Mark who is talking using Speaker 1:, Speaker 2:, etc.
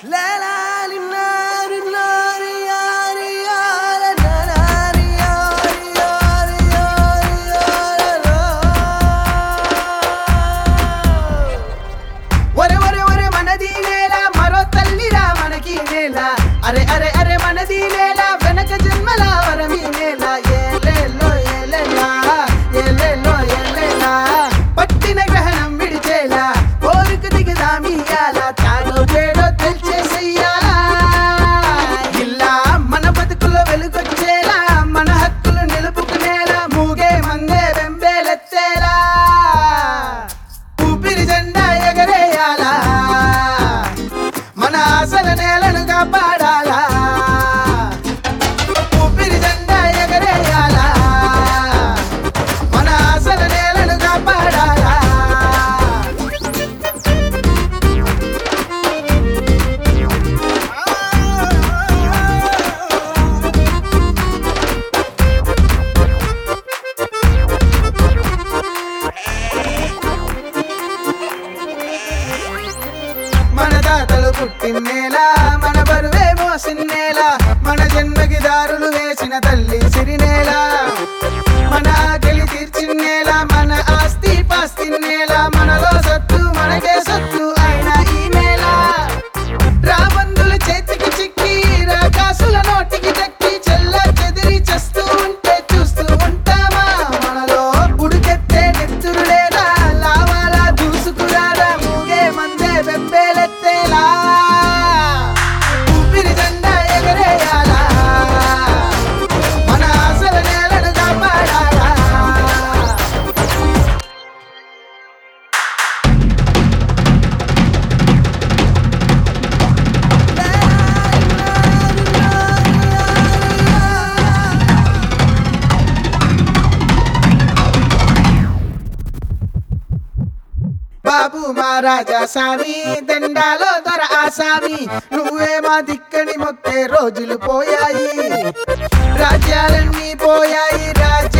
Speaker 1: ఒరే ఒరే ఒరే మనది నేల మరో తల్లిరా మనకి నేల అరే అరే అరే మనది నేల వెనక జన్మల వరమి నేల ఏలేలో ఏలేలా ఏలేలో ఏలేలా పట్టిన గ్రహణం విడిచేలా కోరిక దిగదామియాల తాడో పేడో తెల్చేసెయ్యాలా ఇలా మన బతుకులో వెలుగొచ్చేలా మన హక్కులు నిలుపుకునేలా మూగే మందే వెంబేలెత్తేలా ఊపిరి జెండా ఎగరేయాలా మన ఆశల నేలను కాపాడాలా ఊపిరి జెండా ఎగరేయాలా మన ఆశల నేలను కాపాడాలా మన తాతలు పుట్టిన్నేలా మన బరువే మోసిన్నేలా మన జన్మకి దారులు వేసిన తల్లి సిరినేలా మన ఆకలి తీర్చిన్నేలా మన ఆస్తి పాస్తిన్నేలా మనలో సత్తు మనకే సత్తు అయిన ఈ నేల రాబందుల చేతికి చిక్కి రాకాసుల నోటికి దక్కి చెల్ల చెదిరి చేస్తూ ఉంటే చూస్తూ ఉంటామా మనలో ఉడికెత్తే నెత్తురు లేదా లావాలా దూసుకురారా మూగే మందే బెబ్బేలెత్తేలా ఊపిరి జెండా ఎగరేయాలా మన ఆశల నేలను కాపాడాలా బాబు మహారాజా సామి దండాలో దొర ఆసామి నువ్వే మా దిక్కని మొక్కే రోజులు పోయాయి రాజ్యాలన్నీ పోయాయి రాజ్య